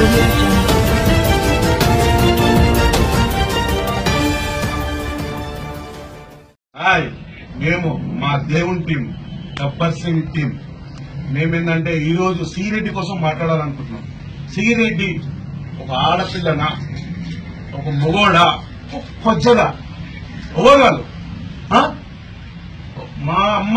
audio jungle. Hi మేము మా దేవుని టీం గబ్బర్ సింగ్ టీం మేమేంటంటే ఈ రోజు సిరెడ్డి కోసం మాట్లాడాలనుకుంటున్నాం సిరెడ్డి ఒక ఆడపిల్లనా ఒక మొగోడా ఒక కొచ్చదా ఎవరు వాళ్ళు ఆ? మా అమ్మ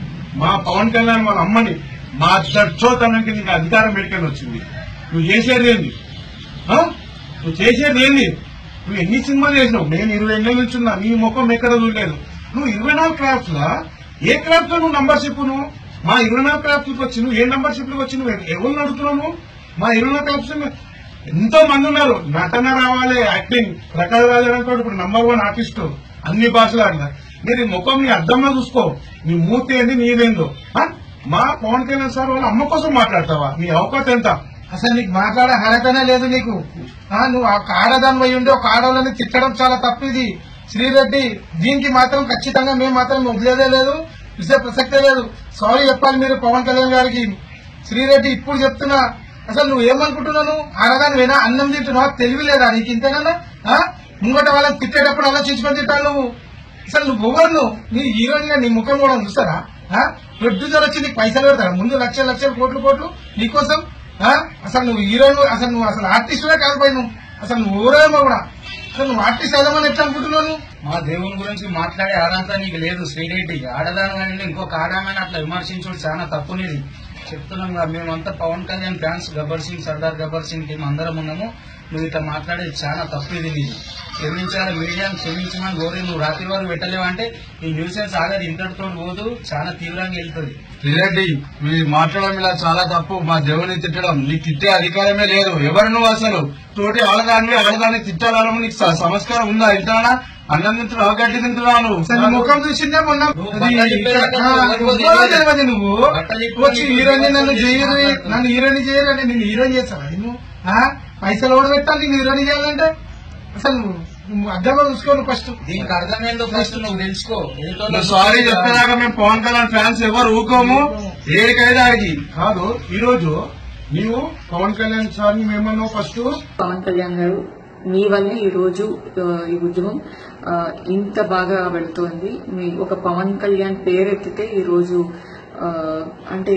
మా పవన్ కళ్యాణ్ వాళ్ళ అమ్మని మా దర్శోతనానికి నీకు అధికారం పెట్టుకొని వచ్చింది నువ్వు చేసేది ఏంది ఆ? నువ్వు చేసేది ఏంది నువ్వు ఎన్ని సినిమాలు చేసినావు నేను ఇరవై ఎన్నో నిల్చున్నా నీ ముఖం ఎక్కడ చూడలేదు నువ్వు ఇరవై నాలుగు క్రాఫ్ట్స్ లా ఏ క్రాఫ్ట్ లో నువ్వు నంబర్షిప్ నువ్వు మా ఇరవై నాలుగు క్రాఫ్ట్ వచ్చి నువ్వు ఏ నంబర్షిప్ లోకి వచ్చి నువ్వు ఎవరు అడుగుతున్నావు నువ్వు? మా ఇరవై నాలుగు క్రాఫ్ట్స్ ఎంతో మంది ఉన్నారు నటన రావాలి యాక్టింగ్ ప్రకాశ్ రాజు అనుకోండి ఇప్పుడు నంబర్ వన్ ఆర్టిస్ట్ అన్ని భాషలు అట్లా మీరు ఈ ముఖం నీ అర్థంలో చూసుకో నీ మూతి ఏంది నీదేందో ఆ? మా పవన్ కళ్యాణ్ సార్ వాళ్ళ అమ్మ కోసం మాట్లాడతావా నీ అవకాశం ఎంత అసలు నీకు మాట్లాడే అర్హతనే లేదు నీకు ఆ, నువ్వు ఒక ఆడదాని పోయి ఉండి ఒక ఆడవాళ్ళని తిట్టడం చాలా తప్పు ఇది శ్రీరెడ్డి దీనికి మాత్రం ఖచ్చితంగా మేము మాత్రం వదిలేదే లేదు ఇసే ప్రసక్తే లేదు సారీ చెప్పాలి మీరు పవన్ కళ్యాణ్ గారికి శ్రీరెడ్డి ఇప్పుడు చెప్తున్నా అసలు నువ్వు ఏమనుకుంటున్నావు ఆడదాని వేనా అన్నం తింటున్నావా తెలివి లేదా నీకు ఇంతేనా ఆ? ముంగట వాళ్ళని తిట్టేటప్పుడు ఆలోచించుకొని తిట్టాలి నువ్వు అసలు నువ్వు ఎవరు నువ్వు నీ హీరోయిన్ నీ ముఖం కూడా చూస్తారా ఆ? ప్రొడ్యూసర్ వచ్చి నీకు పైసలు పెడతారా ముందు లక్షల లక్షల కోట్లు కోట్లు నీకోసం ఆ? అసలు నువ్వు హీరోయిన్ అసలు నువ్వు అసలు ఆర్టిస్టువే కాకపోయి నువ్వు అసలు నువ్వు ఎవరేమో కూడా అసలు నువ్వు ఆర్టిస్ట్ అయిదామని ఎట్లా అనుకుంటున్నావు నువ్వు? మా దేవుని గురించి మాట్లాడే అర్హత నీకు లేదు శ్రీరెడ్డి ఆడదాని కానీ ఇంకొక ఆడమని అట్లా విమర్శించుడు చాలా తప్పునేది చెప్తున్నాం కదా మేమంతా పవన్ కళ్యాణ్ ఫ్యాన్స్ గబ్బర్ సింగ్ సర్దార్ గబ్బర్ సింగ్ టీం అందరం ఉన్నాము నువ్వు ఇట్లా మాట్లాడేది చాలా తప్పు ఇది నీది క్షమించాలి మీడియాను క్షమించమని కోరి నువ్వు రాత్రి వరకు పెట్టలేవు అంటే ఈ న్యూసెన్స్ ఆగదు ఇంతటితో పోదు చాలా తీవ్రంగా వెళ్తుంది రెడ్డి మీరు మాట్లాడడం ఇలా చాలా తప్పు మా దేవుని తిట్టడం నీకు తిట్టే అధికారమే లేదు ఎవరు నువ్వు అసలు తోటి ఆడదాన్ని ఆడదాన్ని తిట్టాలని నీకు స- సంస్కారం ఉందా ఇంటానా అన్నం తింటున్నావు గడ్డి తింటున్నావు నువ్వు అసలు నీ ముఖం చూసిందే మొన్న నువ్వు అది బట్టలు ఇప్పేదాకా ఆ, నువ్వు ఎవరికో ఎవరో తెలియదు. తెలియదు నువ్వు బట్టలు ఇప్పుకొని వచ్చి హీరోయిన్ నన్ను గురించి చేయరు మాట్లాడుతున్నావు. నన్ను హీరోయిన్ చేయరు అంటే నేను హీరోయిన్ చేస్తావా నువ్వు ఆ? పైసలు కూడా పెట్టాలి నేను హీరోయిన్ చేయాలంటే అసలు నువ్వు- నువ్వు అర్థంగా చూసుకోను ఫస్ట్ దీనికి అర్థమైందో ఫస్ట్ నువ్వు తెలుసుకో ఎదుటోళ్ళ నువ్వు సారీ చెప్పేదాకా మేము పవన్ కళ్యాణ్ ఫ్యాన్స్ ఎవరు ఊకోము ఏడికైతే ఆడికి కాదు ఈ రోజు నీవు పవన్ కళ్యాణ్ సార్ మేమన్నావు ఫస్ట్ పవన్ కళ్యాణ్ గారు మీ వల్లే ఈ రోజు ఆ, ఈ ఉద్యమం ఆ, ఇంత బాగా వెళుతోంది మీ ఒక పవన్ కళ్యాణ్ పేరెత్తితే ఈ రోజు ఆ, అంటే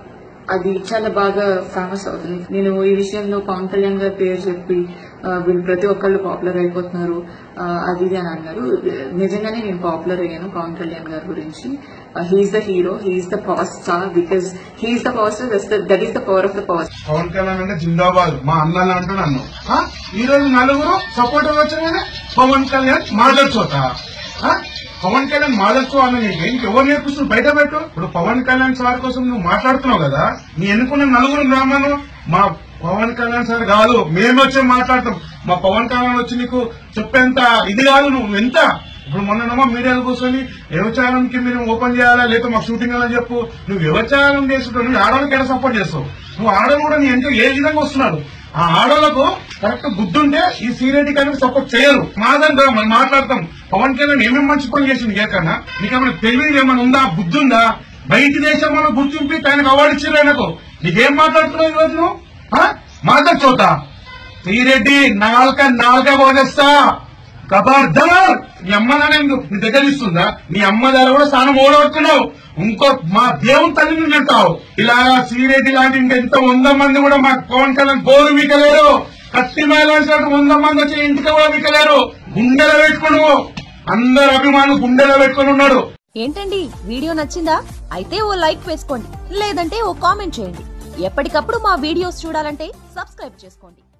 అది చాలా బాగా ఫేమస్ అవుతుంది నేను ఈ విషయంలో పవన్ కళ్యాణ్ గారి పేరు చెప్పి ఆ, వీళ్ళు ప్రతి ఒక్కళ్ళు పాపులర్ అయిపోతున్నారు ఆ, అది ఇది అని అన్నారు నిజంగానే నేను పాపులర్ అయ్యాను పవన్ కళ్యాణ్ గారి గురించి he's the hero he's the power star because he's the power star that is the power of the power Pawan Kalyan అంటే జిందాబాద్ మా అన్నలు అంటూ నన్ను ఆ? ఈ రోజు నలుగురు సపోర్ట్ వచ్చిన మీద పవన్ కళ్యాణ్ మాదర్చోత పవన్ కళ్యాణ్ మాదర్చో అన్న నీకు ఇంకెవరు నేర్పిస్తుంది బయట పెట్టు ఇప్పుడు పవన్ కళ్యాణ్ సార్ కోసం నువ్వు మాట్లాడుతున్నావు కదా నీ ఎన్నుకున్న నలుగురు గ్రామాలు మా పవన్ కళ్యాణ్ సార్ కాదు మేము వచ్చి మాట్లాడతాం మా పవన్ కళ్యాణ్ వచ్చి నీకు చెప్పేంత ఇది కాదు నువ్వు ఎంత ఇప్పుడు మొన్ననేమో మీడియాలో కూర్చొని వ్యవచారంకి మీరు ఓపెన్ చేయాలా లేదా మాకు షూటింగ్ అని చెప్పు నువ్వు వ్యవచారం చేసుకుంటావు నువ్వు ఆడవాళ్ళకి ఎలా సపోర్ట్ చేస్తావు నువ్వు ఆడవాళ్ళు కూడా నీ ఎంత ఏ విధంగా వస్తున్నాడు ఆ ఆడవాళ్ళకు కరెక్ట్ గుర్తుంటే ఈ సీరియటీ కానీ సపోర్ట్ చేయరు మాదంతా మనం మాట్లాడతాం పవన్ కళ్యాణ్ ఏమేమి మంచి పని చేసింది ఏకన్నా నీకేమైనా తెలివి ఏమైనా ఉందా బుద్ధి ఉందా బయట దేశంలో గుర్తింపి ఆయనకు అవార్డు ఇచ్చారు ఆయనకు నీకేం మాట్లాడుతున్నావు ఈ రోజు నువ్వు మాధవ్ చోత సీరెడ్డి నాలుక నాలుక పోగేస్తా ఖబర్దార్ నీ అమ్మ నాన్న ఎందుకు నీ దగ్గర ఇస్తుందా నీ అమ్మ దగ్గర కూడా స్థానం ఓడగొట్టుకున్నావు ఇంకో మా దేవుని తల్లిని నెట్టావు ఇలా సీరెడ్డి లాంటి ఇంకెంత వంద మంది కూడా మా పవన్ కళ్యాణ్ బోరు మీకలేరు కత్తి మేళాల్సినట్టు వంద మంది వచ్చి ఇంటికి కూడా మీకలేరు గుండెలో పెట్టుకుని అందరు అభిమానులు గుండెలో పెట్టుకుని ఉన్నాడు ఏంటండి వీడియో నచ్చిందా అయితే ఓ లైక్ వేసుకోండి లేదంటే ఓ కామెంట్ చేయండి ఎప్పటికప్పుడు మా వీడియోస్ చూడాలంటే సబ్స్క్రైబ్ చేసుకోండి